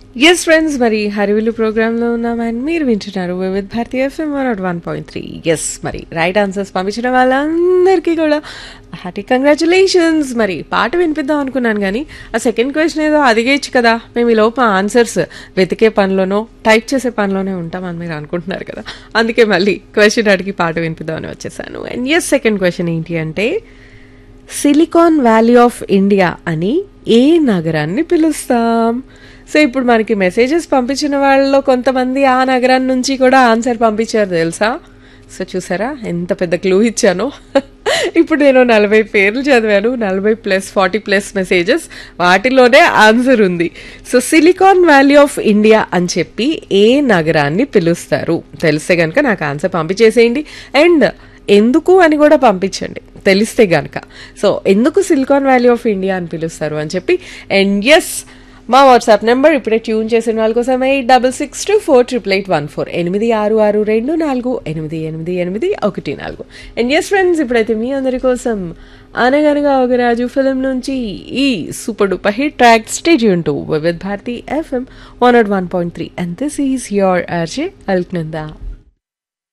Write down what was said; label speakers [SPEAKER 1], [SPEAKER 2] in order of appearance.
[SPEAKER 1] yes friends మరి హరివిల్లు ప్రోగ్రాంలో ఉన్నాం అండ్ మీరు వింటున్నారు Vividh Bharati FM one one point three yes మరి రైట్ ఆన్సర్స్ పంపించిన వాళ్ళందరికీ కూడా హార్టీ కంగ్రాచులేషన్స్ మరి పాట వినిపిద్దాం అనుకున్నాను కానీ ఆ సెకండ్ క్వశ్చన్ ఏదో అదిగేయచ్చు కదా మేము ఈ లోపు ఆన్సర్స్ వెతికే పనిలోనో టైప్ చేసే పనిలోనే ఉంటామని మీరు అనుకుంటున్నారు కదా అందుకే మళ్ళీ క్వశ్చన్ అడిగి పాట వినిపిద్దామని వచ్చేసాను అండ్ ఎస్ సెకండ్ క్వశ్చన్ ఏంటి అంటే సిలికాన్ వ్యాలీ ఆఫ్ ఇండియా అని ఏ నగరాన్ని పిలుస్తాం సో ఇప్పుడు మనకి మెసేజెస్ పంపించిన వాళ్ళలో కొంతమంది ఆ నగరం నుంచి కూడా ఆన్సర్ పంపించారు తెలుసా సో చూసారా ఎంత పెద్ద క్లూ ఇచ్చానో ఇప్పుడు నేను నలభై పేర్లు చదివాను నలభై ప్లస్ ఫార్టీ ప్లస్ మెసేజెస్ వాటిలోనే ఆన్సర్ ఉంది so silicon valley of India అని చెప్పి ఏ నగరాన్ని పిలుస్తారు తెలిస్తే కనుక నాకు ఆన్సర్ పంపించేసేయండి అండ్ ఎందుకు అని కూడా పంపించండి తెలిస్తే గనక సో ఎందుకు సిలికాన్ వ్యాలీ ఆఫ్ ఇండియా అని పిలుస్తారు అని చెప్పి అండ్ ఎస్ మా వాట్సాప్ నెంబర్ ఇప్పుడే ట్యూన్ చేసిన వాళ్ళ కోసం eight double six two four triple eight one four ఎనిమిది ఆరు ఆరు రెండు నాలుగు ఎనిమిది ఎనిమిది ఎనిమిది ఒకటి నాలుగు అండ్ ఎస్ ఫ్రెండ్స్ ఇప్పుడైతే మీ అందరి కోసం అనగనగా ఒక రాజు ఫిలిం నుంచి ఈ super duper hit track stage to with Bharati FM one nought one point three and this is your RJ Alaknanda